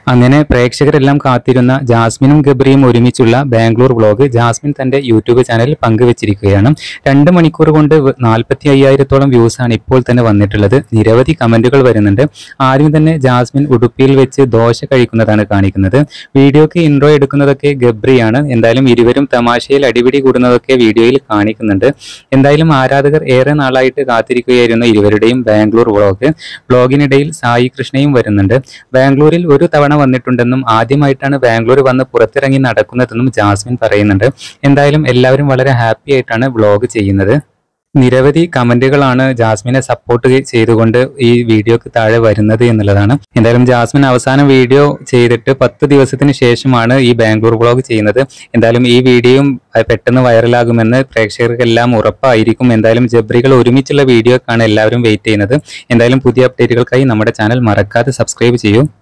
അങ്ങനെ പ്രേക്ഷകരെല്ലാം കാത്തിരുന്ന ജാസ്മിനും ഗബ്രിയും ഒരുമിച്ചുള്ള ബാംഗ്ലൂർ വ്ളോഗ് ജാസ്മിൻ തന്റെ യൂട്യൂബ് ചാനലിൽ പങ്കുവച്ചിരിക്കുകയാണ് രണ്ട് മണിക്കൂർ കൊണ്ട് നാൽപ്പത്തി അയ്യായിരത്തോളം വ്യൂസ് ആണ് ഇപ്പോൾ തന്നെ വന്നിട്ടുള്ളത് നിരവധി കമന്റുകൾ വരുന്നുണ്ട് ആദ്യം തന്നെ ജാസ്മിൻ ഉടുപ്പിയിൽ വെച്ച് ദോശ കഴിക്കുന്നതാണ് കാണിക്കുന്നത് വീഡിയോക്ക് ഇൻട്രോ എടുക്കുന്നതൊക്കെ ഗബ്രിയാണ് എന്തായാലും ഇരുവരും തമാശയിൽ അടിപിടി കൂടുന്നതൊക്കെ വീഡിയോയിൽ കാണിക്കുന്നുണ്ട് എന്തായാലും ആരാധകർ ഏറെ നാളായിട്ട് കാത്തിരിക്കുകയായിരുന്നു ഇരുവരുടെയും ബാംഗ്ലൂർ വ്ളോഗ് വ്ളോഗിനിടയിൽ സായി കൃഷ്ണയും വരുന്നുണ്ട് ബാംഗ്ലൂരിൽ ഒരു തവണ വന്നിട്ടുണ്ടെന്നും ആദ്യമായിട്ടാണ് ബാംഗ്ലൂർ വന്ന് പുറത്തിറങ്ങി നടക്കുന്നതെന്നും ജാസ്മിൻ പറയുന്നുണ്ട് എന്തായാലും എല്ലാവരും വളരെ ഹാപ്പി ആയിട്ടാണ് വ്ളോഗ് ചെയ്യുന്നത് നിരവധി കമന്റുകളാണ് ജാസ്മിനെ സപ്പോർട്ട് ചെയ്തുകൊണ്ട് ഈ വീഡിയോക്ക് താഴെ വരുന്നത് എന്നുള്ളതാണ് എന്തായാലും ജാസ്മിൻ അവസാനം വീഡിയോ ചെയ്തിട്ട് പത്ത് ദിവസത്തിന് ശേഷമാണ് ഈ ബാംഗ്ലൂർ വ്ളോഗ് ചെയ്യുന്നത് എന്തായാലും ഈ വീഡിയോയും അഹ് പെട്ടെന്ന് വൈറലാകുമെന്ന് പ്രേക്ഷകർക്കെല്ലാം ഉറപ്പായിരിക്കും എന്തായാലും ജബ്രികൾ ഒരുമിച്ചുള്ള വീഡിയോക്കാണ് എല്ലാവരും വെയിറ്റ് ചെയ്യുന്നത് എന്തായാലും പുതിയ അപ്ഡേറ്റുകൾക്കായി നമ്മുടെ ചാനൽ മറക്കാതെ സബ്സ്ക്രൈബ് ചെയ്യൂ